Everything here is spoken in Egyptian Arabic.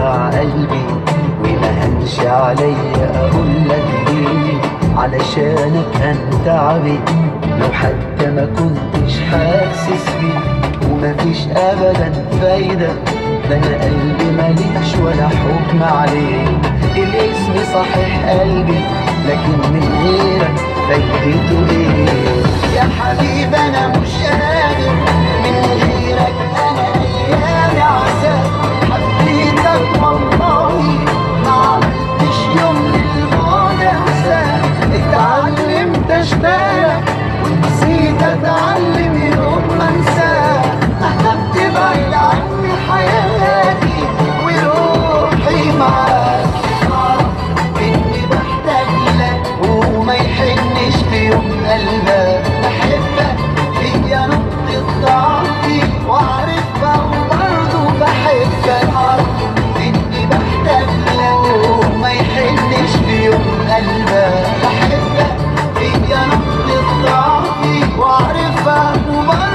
وجع قلبي وما هنش عليا اقول لك ليه علشانك انت عبيد لو حتى ما كنتش حاسس بيه ومفيش ابدا فايدة ده انا قلبي ماليش ولا حكم عليه الاسم صحيح قلبي لكن من غيرك فايدته ايه يا حبيبي انا مش قادر